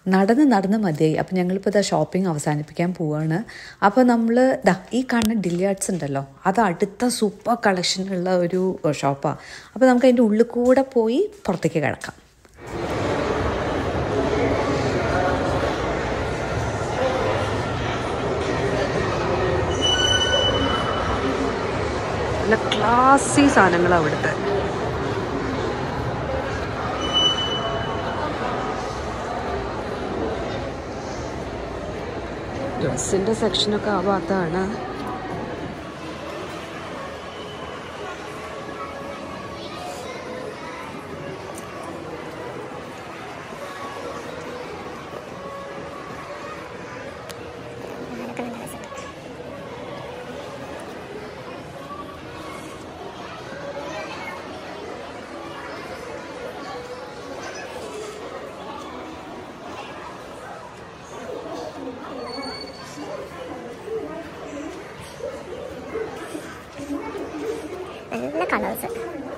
നടന്ന് നടന്ന് മതിയായി അപ്പം ഞങ്ങളിപ്പോൾ ഇതാ ഷോപ്പിംഗ് അവസാനിപ്പിക്കാൻ പോവാണ് അപ്പോൾ നമ്മൾ ദാ ഈ കാണുന്ന ഡിലിയാർട്സ് ഉണ്ടല്ലോ അത് അടുത്ത സൂപ്പർ കളക്ഷനുള്ള ഒരു ഷോപ്പാണ് അപ്പോൾ നമുക്ക് അതിൻ്റെ ഉള്ളിൽ കൂടെ പോയി പുറത്തേക്ക് കിടക്കാം നല്ല ക്ലാസി സാധനങ്ങളാണ് അവിടുത്തെ ഡ്രസ്സിൻ്റെ സെക്ഷനൊക്കെ ആ ഭാഗത്താണ് നല്ല കളേഴ്സ്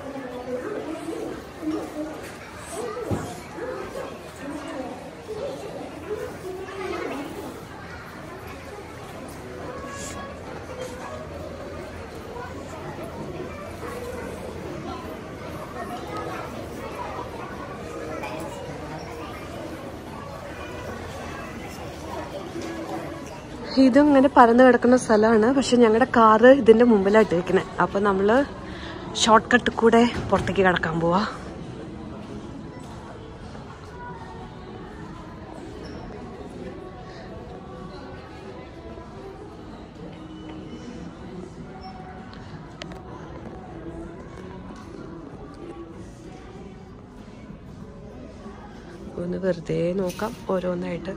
ഇതും ഇങ്ങനെ പരന്ന് കിടക്കുന്ന സ്ഥലമാണ് പക്ഷെ ഞങ്ങളുടെ കാറ് ഇതിന്റെ മുമ്പിലായിട്ട് വെക്കുന്നത് അപ്പൊ നമ്മള് ഷോർട്ട് കട്ട് കൂടെ പുറത്തേക്ക് കിടക്കാൻ പോവാ ഒന്ന് വെറുതെ നോക്കാം ഓരോന്നായിട്ട്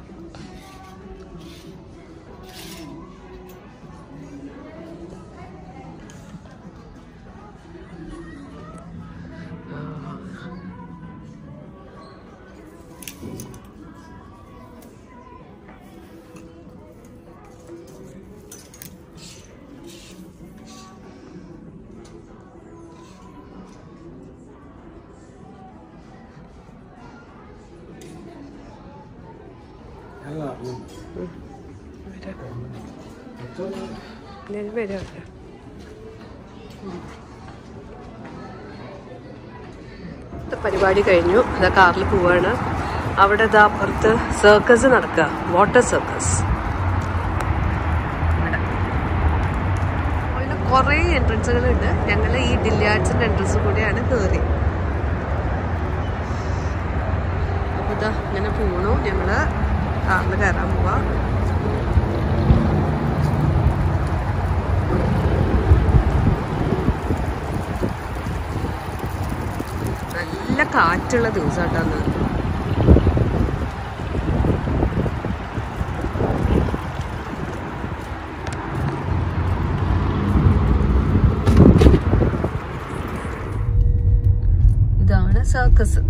ഞാൻ വരാം പരിപാടി കഴിഞ്ഞു അതാ കാറിൽ പോവാണ് അവിടെ ഇതാ പുറത്ത് സർക്കസ് നടക്കുക വാട്ടർ സർക്കസ് കുറേ എൻട്രൻസുകളുണ്ട് ഞങ്ങൾ ഈ ഡില്യാർഡ്സിന്റെ എൻട്രൻസ് കൂടിയാണ് കയറി അപ്പൊ ഇതാ ഇങ്ങനെ പോണു ഞങ്ങള് കാറിൽ കയറാൻ പോവാ നല്ല കാറ്റുള്ള ദിവസം കേട്ടോ അന്ന് ഇതാണ് സർക്കസ്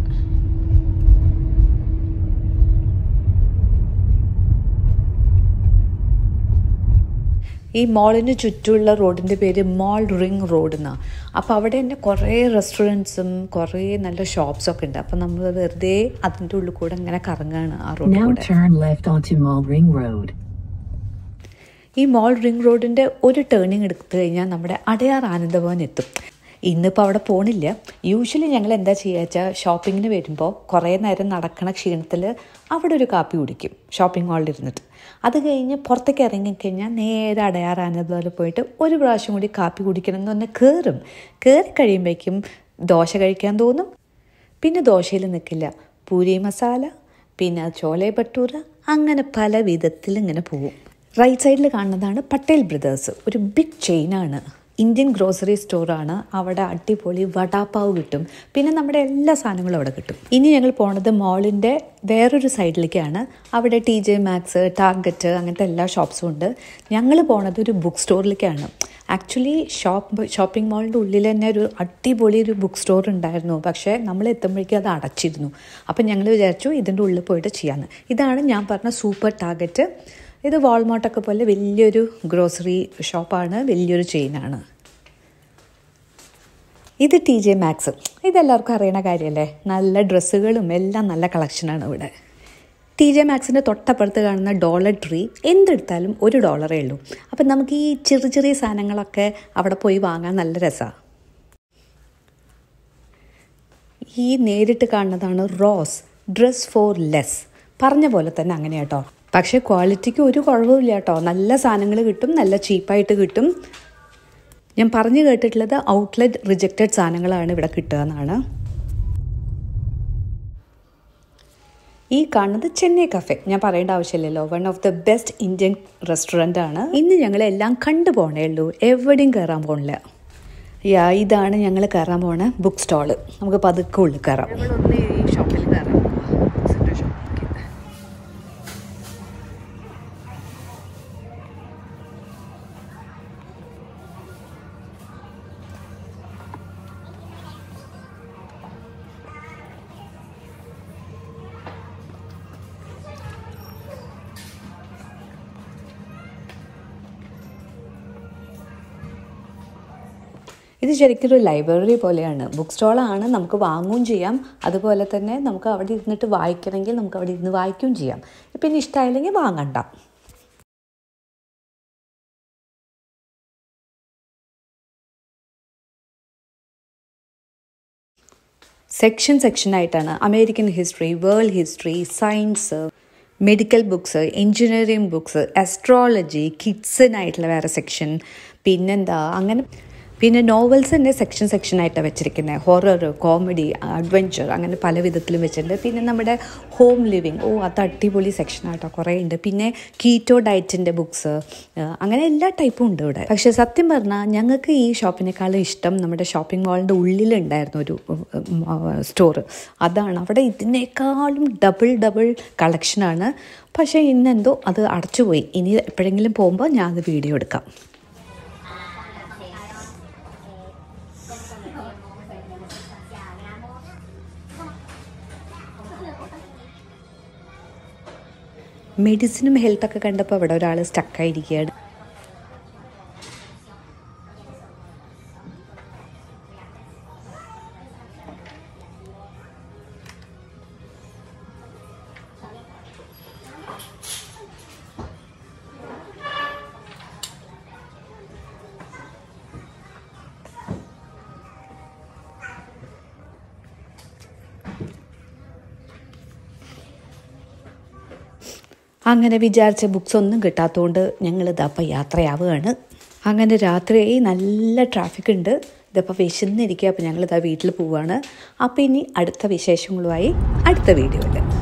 ഈ മാളിന് ചുറ്റുമുള്ള റോഡിൻ്റെ പേര് മാൾ റിംഗ് റോഡ് എന്നാണ് അപ്പോൾ അവിടെ തന്നെ കുറേ റെസ്റ്റോറൻറ്റ്സും കുറേ നല്ല ഷോപ്സൊക്കെ ഉണ്ട് അപ്പോൾ നമ്മൾ വെറുതെ അതിൻ്റെ ഉള്ളിൽ കൂടെ ഇങ്ങനെ കറങ്ങാണ് ആ റോഡിൽ Now കൂടെ turn left onto Mall Ring Road. ഈ മാൾ റിംഗ് റോഡിൻ്റെ ഒരു ടേണിങ് എടുത്തു കഴിഞ്ഞാൽ നമ്മുടെ അടയാർ ആനന്ദഭവൻ എത്തും ഇന്നിപ്പോൾ അവിടെ പോണില്ല യൂഷ്വലി ഞങ്ങൾ എന്താ ചെയ്യുക വെച്ചാൽ ഷോപ്പിങ്ങിന് വരുമ്പോൾ കുറേ നേരം നടക്കണ ക്ഷീണത്തിൽ അവിടെ ഒരു കാപ്പി കുടിക്കും ഷോപ്പിംഗ് മാളിൽ ഇരുന്നിട്ട് അത് കഴിഞ്ഞ് പുറത്തേക്ക് ഇറങ്ങിക്കഴിഞ്ഞാൽ നേരെ അടയാർ ആനന്ദഭവനിൽ പോയിട്ട് ഒരു പ്രാവശ്യം കൂടി കാപ്പി കുടിക്കണം എന്ന് പറഞ്ഞാൽ കയറും കയറി കഴിയുമ്പോഴേക്കും ദോശ കഴിക്കാൻ തോന്നും പിന്നെ ദോശയിൽ നിൽക്കില്ല പൂരി മസാല പിന്നെ ചോലെ ഭട്ടൂര അങ്ങനെ പല വിധത്തിൽ ഇങ്ങനെ പോവും റൈറ്റ് സൈഡിൽ കാണുന്നതാണ് പട്ടേൽ ബ്രദേഴ്സ് ഒരു ബിഗ് ചെയിനാണ് ഇന്ത്യൻ ഗ്രോസറി സ്റ്റോറാണ് അവിടെ അടിപൊളി വടാപ്പാവ് കിട്ടും പിന്നെ നമ്മുടെ എല്ലാ സാധനങ്ങളും അവിടെ കിട്ടും ഇനി ഞങ്ങൾ പോണത് മോളിൻ്റെ വേറൊരു സൈഡിലേക്കാണ് അവിടെ ടി ജെ മാക്സ് ടാർഗറ്റ് അങ്ങനത്തെ എല്ലാ ഷോപ്സും ഉണ്ട് ഞങ്ങൾ പോണത് ഒരു ബുക്ക് സ്റ്റോറിലേക്കാണ് ആക്ച്വലി ഷോപ്പ് ഷോപ്പിംഗ് മാളിൻ്റെ ഉള്ളിൽ തന്നെ ഒരു അടിപൊളി ഒരു ബുക്ക് സ്റ്റോർ ഉണ്ടായിരുന്നു പക്ഷേ നമ്മൾ എത്തുമ്പോഴേക്കും അത് അടച്ചിരുന്നു അപ്പം ഞങ്ങൾ വിചാരിച്ചു ഇതിൻ്റെ ഉള്ളിൽ പോയിട്ട് ചെയ്യാമെന്ന് ഇതാണ് ഞാൻ പറഞ്ഞ സൂപ്പർ ടാർഗറ്റ് ഇത് വാൾമാർട്ടൊക്കെ പോലെ വലിയൊരു ഗ്രോസറി ഷോപ്പാണ് വലിയൊരു ചെയിനാണ് ഇത് ടി ജെ മാക്സ് ഇതെല്ലാവർക്കും അറിയണ കാര്യമല്ലേ നല്ല ഡ്രസ്സുകളും എല്ലാം നല്ല കളക്ഷനാണ് ഇവിടെ ടി ജെ മാക്സിൻ്റെ തൊട്ടപ്പുറത്ത് കാണുന്ന ഡോളർ ട്രീ എന്തെടുത്താലും ഒരു ഡോളറേ ഉള്ളൂ അപ്പം നമുക്ക് ഈ ചെറിയ ചെറിയ സാധനങ്ങളൊക്കെ അവിടെ പോയി വാങ്ങാൻ നല്ല രസമാണ് ഈ നേരിട്ട് കാണുന്നതാണ് റോസ് ഡ്രസ് ഫോർ ലെസ് പറഞ്ഞ പോലെ തന്നെ അങ്ങനെ കേട്ടോ പക്ഷേ ക്വാളിറ്റിക്ക് ഒരു കുഴപ്പമില്ല കേട്ടോ നല്ല സാധനങ്ങൾ കിട്ടും നല്ല ചീപ്പായിട്ട് കിട്ടും ഞാൻ പറഞ്ഞു കേട്ടിട്ടുള്ളത് ഔട്ട്ലെറ്റ് റിജക്റ്റഡ് സാധനങ്ങളാണ് ഇവിടെ കിട്ടുക എന്നാണ് ഈ കാണുന്നത് ചെന്നൈ കഫേ ഞാൻ പറയേണ്ട ആവശ്യമില്ലല്ലോ one of the best Indian restaurant ആണ് ഇന്ന് ഞങ്ങളെല്ലാം കണ്ടു പോണേ ഉള്ളൂ എവിടെയും കയറാൻ പോണില്ല യാ ഇതാണ് ഞങ്ങൾ കയറാൻ പോണ ബുക്ക് സ്റ്റാള് നമുക്ക് പതുക്കെ ഉള്ളിൽ കയറാം ഞങ്ങളൊന്ന് ഈ ഷോപ്പിൽ കയറാം ഷോപ്പിലേക്ക് ഇത് ശരിക്കും ഒരു ലൈബ്രറി പോലെയാണ് ബുക്ക് സ്റ്റാളാണ് നമുക്ക് വാങ്ങുകയും ചെയ്യാം അതുപോലെ തന്നെ നമുക്ക് അവിടെ ഇരുന്നിട്ട് വായിക്കണമെങ്കിൽ നമുക്ക് അവിടെ ഇരുന്ന് വായിക്കുകയും ചെയ്യാം പിന്നെ ഇഷ്ടമായില്ലെങ്കിൽ വാങ്ങണ്ട സെക്ഷൻ സെക്ഷനായിട്ടാണ് American history world history science medical books engineering books astrology കിഡ്സിനായിട്ടുള്ള വേറെ സെക്ഷൻ പിന്നെന്താ അങ്ങനെ പിന്നെ നോവൽസ് തന്നെ സെക്ഷൻ സെക്ഷനായിട്ടാണ് വെച്ചിരിക്കുന്നത് ഹൊറർ കോമഡി അഡ്വഞ്ചർ അങ്ങനെ പല വിധത്തിലും വെച്ചിട്ടുണ്ട് പിന്നെ നമ്മുടെ ഹോം ലിവിങ് ഓ അത് അടിപൊളി സെക്ഷനായിട്ടോ കുറേ ഉണ്ട് പിന്നെ കീറ്റോ ഡയറ്റിൻ്റെ ബുക്സ് അങ്ങനെ എല്ലാ ടൈപ്പും ഉണ്ട് ഇവിടെ പക്ഷേ സത്യം പറഞ്ഞാൽ ഞങ്ങൾക്ക് ഈ ഷോപ്പിനേക്കാളും ഇഷ്ടം നമ്മുടെ ഷോപ്പിംഗ് മാളിൻ്റെ ഉള്ളിലുണ്ടായിരുന്നു ഒരു സ്റ്റോർ അതാണ് അവിടെ ഇതിനേക്കാളും ഡബിൾ ഡബിൾ കളക്ഷനാണ് പക്ഷേ ഇന്നെന്തോ അത് അടച്ചുപോയി ഇനി എപ്പോഴെങ്കിലും പോകുമ്പോൾ ഞാൻ അത് വീഡിയോ എടുക്കാം മെഡിസിനും ഹെൽത്തൊക്കെ കണ്ടപ്പോൾ അവിടെ ഒരാൾ സ്റ്റക്കായിരിക്കുകയാണ് അങ്ങനെ വിചാരിച്ച ബുക്സ് ഒന്നും കിട്ടാത്തതുകൊണ്ട് ഞങ്ങൾ ഇതപ്പോൾ യാത്രയാവുകയാണ് അങ്ങനെ രാത്രി നല്ല ട്രാഫിക് ഉണ്ട് ഇതിപ്പോൾ വിശന്നിരിക്കുക അപ്പോൾ ഞങ്ങളിതാ വീട്ടിൽ പോവുകയാണ് അപ്പോൾ ഇനി അടുത്ത വിശേഷങ്ങളുമായി അടുത്ത വീഡിയോയിൽ